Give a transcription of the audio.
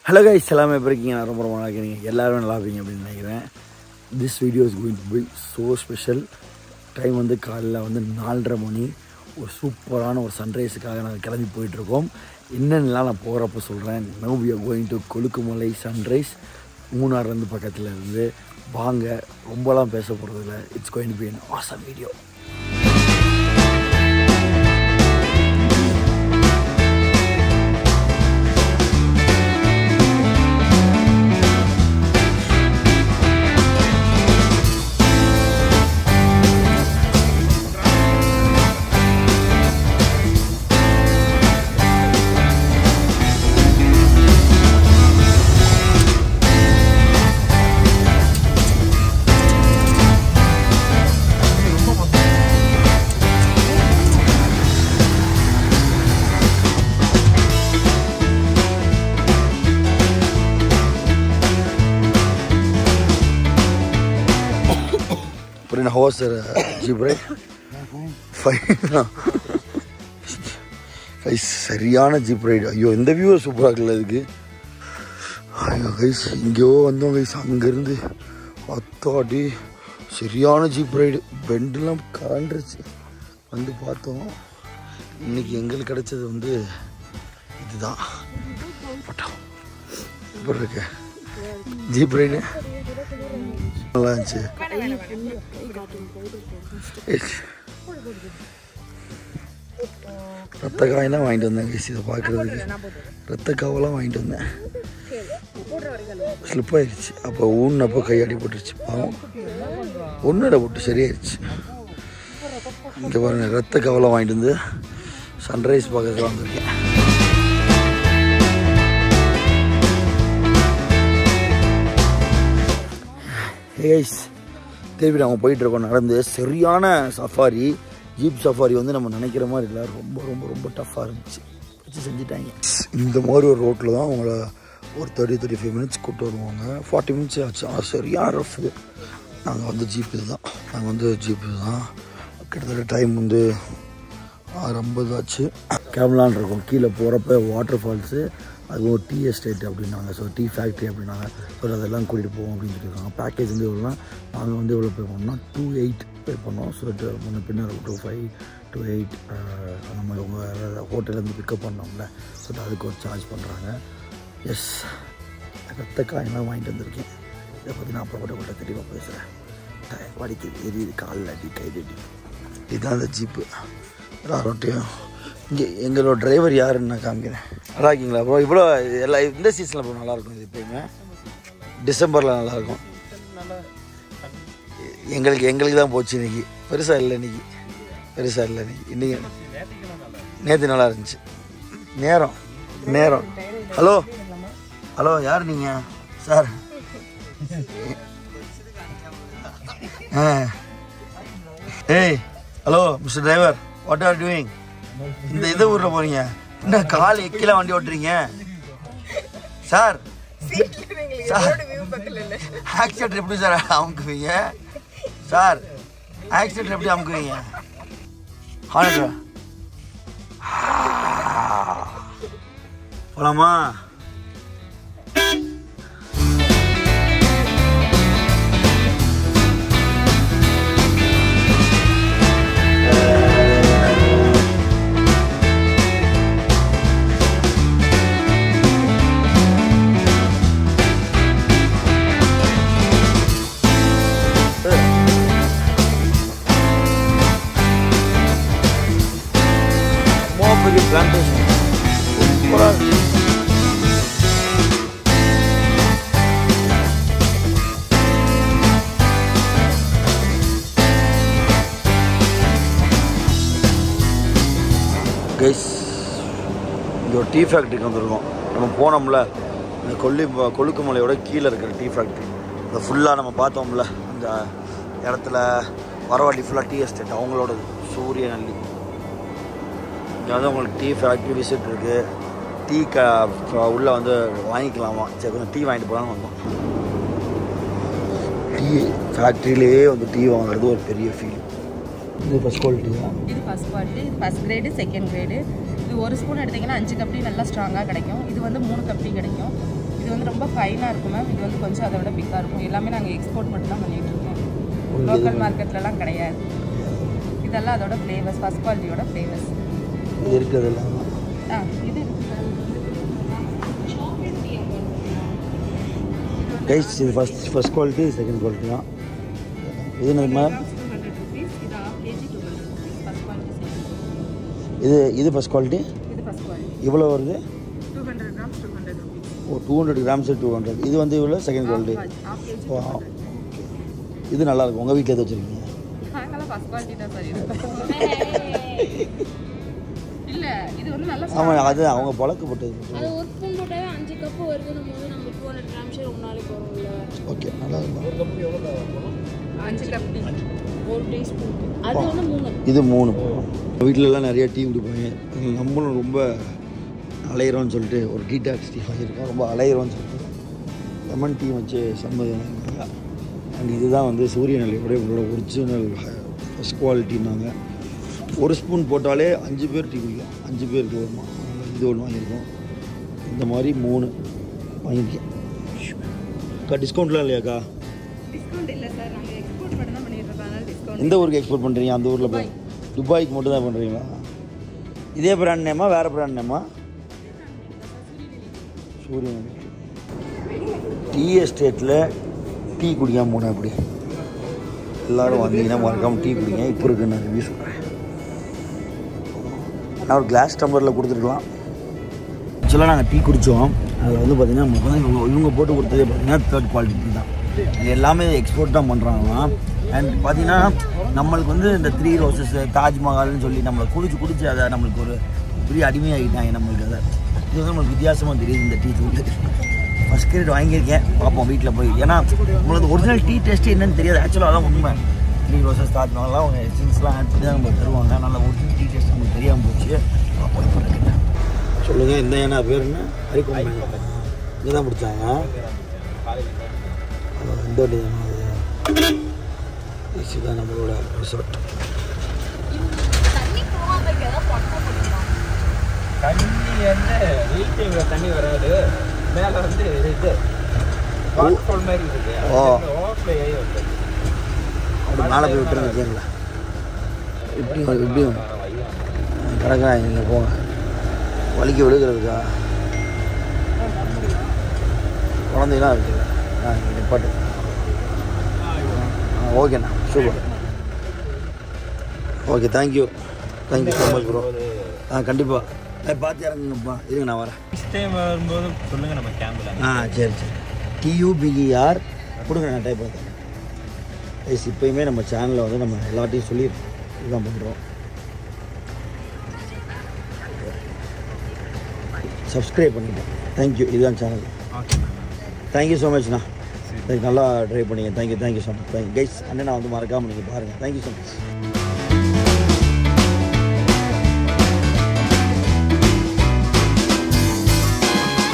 Hello guys எல்லாமே எப்படி இருக்கீங்க நான் ரொம்ப ரொம்ப நல்லா இருக்கீங்க எல்லாரும் நல்லா இருப்பீங்க அப்படின்னு நினைக்கிறேன் this video is going to be so special time வந்து காலையில் வந்து நாலரை மணி ஒரு சூப்பரான ஒரு சன்ரைஸுக்காக நாங்கள் கிளம்பி போயிட்டுருக்கோம் என்னென்னலாம் நான் போகிறப்ப சொல்கிறேன் no we are going to Kolukkumalai sunrise மூணாறுலேருந்து பக்கத்தில் இருந்து வாங்க ரொம்பலாம் பேச போகிறதில்ல it's going to be an awesome video Put in a horse or a jeep, right? Fine. Guys சரியான ஜீப் ரைடு ஐயோ இந்த வியூ சூப்பராக இருக்குல்ல இதுக்கு ஐயோ கைஸ் இங்கேயோ வந்தோம் கைஸ் அங்கேருந்து அத்தாடி சரியான ஜீப் ரைடு பெண்டெல்லாம் கலண்டுருச்சு வந்து பார்த்தோம் இன்னைக்கு எங்களுக்கு கிடைச்சது வந்து இதுதான் பட்டம் எப்படி இருக்கு ஜீப் ரைடு நல்லா இருந்துச்சு ரத்த காயெல்லாம் வாங்கிட்டு வந்தேன் கைஸ் இதை பார்க்குறதுக்கு ரத்த காவெல்லாம் வாங்கிட்டு வந்தேன் ஸ்லிப் ஆயிடுச்சு அப்போ ஊன்னப்போ கையாடி போட்டுருச்சு பாவம் ஒன்றரை போட்டு சரியாயிருச்சு இங்கே பாருங்க ரத்த கவலை வாங்கிட்டு வந்து சன்ரைஸ் பார்க்கறதுக்கு வந்திருக்கேன் ஏய்ஸ் திருப்பி நம்ம போயிட்டுருக்கோம் நடந்து சரியான சஃபாரி ஜீப் சஃபாரி வந்து நம்ம நினைக்கிற மாதிரி இல்லை ரொம்ப ரொம்ப ரொம்ப டஃப்பாக இருந்துச்சு வச்சு செஞ்சுட்டாங்க இந்த மாதிரி ஒரு ரோட்டில் தான் அவங்கள ஒரு தேர்ட்டி தேர்ட்டி ஃபைவ் மினிட்ஸ் கூப்பிட்டு வருவாங்க ஃபார்ட்டி மினிட்ஸ் ஆச்சு ஆனால் சரியான ரஃப் நாங்கள் வந்து ஜீப் இதுதான் நாங்கள் வந்து ஜீப் இதுதான் கிட்டத்தட்ட டைம் வந்து ஆறு ஐம்பது ஆச்சு கிளம்பலான் இருக்கோம் கீழே போகிறப்ப வாட்டர் ஃபால்ஸு அது ஒரு டீ எஸ்டேட் அப்படின்னாங்க ஸோ டீ ஃபேக்ட்ரி அப்படின்னாங்க ஸோ அதெல்லாம் கூட்டிகிட்டு போவோம் அப்படின்னு சொல்லியிருக்காங்க பேக்கேஜ் வந்து எவ்வளோனா நாங்கள் வந்து எவ்வளோ பே பண்ணோம்னா டூ எயிட் பே பண்ணோம் ஸோ முன்ன பின்ன டூ ஃபைவ் டூ எயிட் அந்த மாதிரி உங்கள் ஹோட்டல்லேருந்து பிக்கப் பண்ணோம்ல ஸோ அதுக்கு ஒரு சார்ஜ் பண்ணுறாங்க எஸ் ரத்த காயெல்லாம் வாங்கிட்டு வந்திருக்கேன் இதை பற்றி நான் அப்புறம் கூட தெளிவாக பேசுகிறேன் வடிக்குது எரியுது காலில் அடி கையில் அடி இதுதான் அந்த ஜீப்பு யாரோட்டையும் இங்கே எங்களோட டிரைவர் யாருன்னு நான் காமிக்கிறேன் நல்லா இருக்கீங்களா ப்ரோ இவ்வளோ எல்லா இந்த சீசனில் ப்ரோ நல்லாயிருக்கும் இது எப்பயுமே டிசம்பரில் நல்லாயிருக்கும் எங்களுக்கு எங்களுக்கு தான் போச்சு இன்னைக்கு பெருசாக இல்லை இன்னைக்கு பெருசாக இல்லை இன்னைக்கு இன்னைக்கு நேற்று நல்லா இருந்துச்சு நேரம் நேரம் ஹலோ ஹலோ யார் நீங்கள் சார் ஆ ஏய் hello mister driver what are doing இந்த எந்த ஊரில் போகிறீங்க என்ன கால் எக்கில வண்டி ஓட்டுறீங்க சார் சார் ஆக்சிடென்ட் எப்படி சார் அமுக்குவீங்க சார் ஆக்சிடென்ட் எப்படி அமுக்குவீங்க ஹானட் போலாமா ரொம்ப பெரிய பிளான்டேஷன் சூப்பராக இருக்கு கைஸ் இங்கே ஒரு டீ ஃபேக்ட்ரிக்கு வந்திருக்கோம் நம்ம போனோம்ல இந்த கொல்லி கொழுக்குமலையோட கீழே இருக்கிற டீ ஃபேக்ட்ரி இந்த ஃபுல்லாக நம்ம பார்த்தோம்ல அந்த இடத்துல வரவாட்டி ஃபுல்லாக டீ எஸ்டேட் அவங்களோட சூரிய நல்லி இங்கே வந்து உங்களுக்கு டீ ஃபேக்ட்ரி விசிட் இருக்குது டீ க உள்ளே வந்து வாங்கிக்கலாமா சரி கொஞ்சம் டீ வாங்கிட்டு போகலான்னு வந்தோம் டீ ஃபேக்ட்ரியிலேயே வந்து டீ வாங்குறது ஒரு பெரிய ஃபீல் இது ஃபஸ்ட் குவாலிட்டியா இது ஃபர்ஸ்ட் குவாலிட்டி இது ஃபர்ஸ்ட் கிரேடு செகண்ட் கிரேடு இது ஒரு ஸ்பூன் எடுத்தீங்கன்னா அஞ்சு கப்பி நல்லா ஸ்ட்ராங்காக கிடைக்கும் இது வந்து மூணு கப்பி கிடைக்கும் இது இது வந்து ரொம்ப ஃபைனாக இருக்கும் மேம் இது வந்து கொஞ்சம் அதை விட பிக்காக இருக்கும் எல்லாமே நாங்கள் எக்ஸ்போர்ட் மட்டும் தான் பண்ணிட்டு இருக்கோம் லோக்கல் மார்க்கெட்லலாம் கிடையாது இதெல்லாம் அதோட ஃப்ளேவர்ஸ் ஃபஸ்ட் குவாலிட்டியோட ஃப்ளேவர்ஸ் இது இருக்கிறது எல்லாம் ஆ இது இருக்கு sir. கைஸ் இது first first quality second quality தான் இது என்னது மேம் 200 rupees, இது half kg 200 rupees. First quality same. இது இது ஃபஸ்ட் குவாலிட்டி இது ஃபஸ்ட் குவாலிட்டி இவ்வளோ வருது two hundred grams two hundred rupees oh two hundred grams two hundred இது வந்து இவ்வளோ second quality half KG oh இது நல்லா இருக்கும் உங்கள் வீட்டில் எது வச்சுருக்கீங்க நாங்களாம் ஃபஸ்ட் குவாலிட்டி தான் சார் இருப்போம் இல்லை இது வந்து நல்ல ஆமாம் அது அவங்க பழக்கப்பட்டது அது ஒரு ஸ்பூன் போட்டாவே அஞ்சு கப்பு வருதுன்னும் போது நம்ம டூ ஹண்ட்ரட் கிராம் ஷேர் ஒரு நாளைக்கு வரும்ல ஓகே நல்லா இருக்கும் அஞ்சு கப் டீ ஒரு டீஸ்பூன் அது வந்து மூணு இது மூணு வீட்டிலலாம் நிறைய டீ குடிப்பாங்க நம்மளும் ரொம்ப அலையிறோம்னு சொல்லிட்டு ஒரு டீ டாக்ஸ் டீ வாங்கியிருக்கோம் ரொம்ப அலையிறோம்னு சொல்லிட்டு லெமன் டீ வச்சு சம்மதிங்க அண்ட் இதுதான் வந்து சூரிய நிலையோட உங்களோட ஒரிஜினல் ஃபஸ்ட் குவாலிட்டினாங்க ஒரு ஸ்பூன் போட்டாலே அஞ்சு பேர் டீ குடிக்கலாம் அஞ்சு பேருக்கு வருமா இது ஒன்று வாங்கியிருக்கோம் இந்த மாதிரி மூணு வாங்கியிருக்கேன் அக்கா டிஸ்கவுண்ட்லாம் இல்லையாக்கா டிஸ்கவுண்ட் இல்லை சார் நாங்கள் எக்ஸ்போர்ட் மட்டும் தான் பண்ணிட்டு இருக்கோம் அதனால டிஸ்கவுண்ட் எந்த ஊருக்கு எக்ஸ்போர்ட் பண்ணுறீங்க அந்த ஊரில் போய் துபாய்க்கு மட்டும் தான் பண்ணுறீங்களா இதே பிராண்ட் நேமா வேறு பிராண்ட் நேமா சூரியன் டீ எஸ்டேட்டில் டீ குடிக்காம போனேன் அப்படி எல்லாரும் வந்தீங்கன்னா மறக்காமல் டீ குடிங்க இப்போ இருக்கு நான் ரிவ்யூ சொல்கிறேன் நான் ஒரு கிளாஸ் டம்ளரில் கொடுத்துருக்கலாம் ஆக்சுவலாக நாங்கள் டீ குடித்தோம் அதில் வந்து பார்த்திங்கன்னா நமக்கு வந்து இவங்க இவங்க போட்டு கொடுத்ததே பார்த்தீங்கன்னா தேர்ட் குவாலிட்டி டீ தான் இது எல்லாமே எக்ஸ்போர்ட் தான் பண்ணுறாங்களாம் அண்ட் பார்த்தீங்கன்னா நம்மளுக்கு வந்து இந்த த்ரீ ரோசஸ் தாஜ்மஹால்னு சொல்லி நம்மளை குடிச்சு குடிச்சு அதை நம்மளுக்கு ஒரு பெரிய அடிமையாகிட்டாங்க நம்மளுக்கு அதை இது வந்து நம்மளுக்கு வித்தியாசமாக தெரியுது இந்த டீ தூள் ஃபஸ்ட் கிரேட் வாங்கியிருக்கேன் பார்ப்போம் வீட்டில் போய் ஏன்னா நம்மளுக்கு ஒரிஜினல் டீ டேஸ்ட்டு என்னன்னு தெரியாது ஆக்சுவலாக அதான் உண்மை த்ரீ ரோசஸ் தாஜ்மஹால்லாம் அவங்க எசன்ஸ்லாம் ஆட் பண்ணி தான் நம்மளுக்கு தருவாங்க நல்ல ஒரிஜினல் டீ டேஸ்ட் நமக்கு தெரியாமல் போச்சு பார்ப்போம் இப்போ இருக்குன்னு சொல்லுங்கள் இந்த ஏன்னா பேர் என்ன ஹரிகுமார் இங்கே தான் பிடிச்சாங்க இந்த வண்டி தானே அது இதுதான் நம்மளோட ரிசார்ட் தண்ணி போகாம வைக்கிறதா பண்ண முடியும் தண்ணி வந்து வீட்டு தண்ணி வராது மேலே வந்து இது வாட்டர் ஃபால் மாதிரி இருக்கு ஓ. ஓவர்ஃப்ளோ ஆகி வந்து அப்படி மேலே போய் விட்டுருங்க வச்சுங்களா இப்படி இப்படி கிடக்கா இங்கே போங்க வலிக்கு விழுகிறதுக்கா குழந்தைலாம் இருக்குல்ல ஆ இங்கே நிப்பாட்டு ஆ ஓகேண்ணா super okay thank you thank you so much bro ஆ கண்டிப்பாக பார்த்து இறங்குங்கப்பா இருங்க நான் வரேன் நெக்ஸ்ட் டைம் வரும்போது சொல்லுங்க நம்ம கேம்பில் ஆ சரி சரி டியூபிஇஆர் கொடுங்க நான் டைப் பார்த்தேன் எஸ் இப்போயுமே நம்ம சேனலில் வந்து நம்ம எல்லாத்தையும் சொல்லி இதுதான் பண்ணுறோம் சப்ஸ்கிரைப் பண்ணிட்டேன் தேங்க்யூ இதுதான் சேனல் தேங்க்யூ ஸோ மச்ண்ணா நல்லா ட்ரை பண்ணீங்க thank you thank you so much thank you guys அண்ணன் நான் வந்து மறக்காமல் நீங்கள் பாருங்கள் தேங்க்யூ ஸோ மச்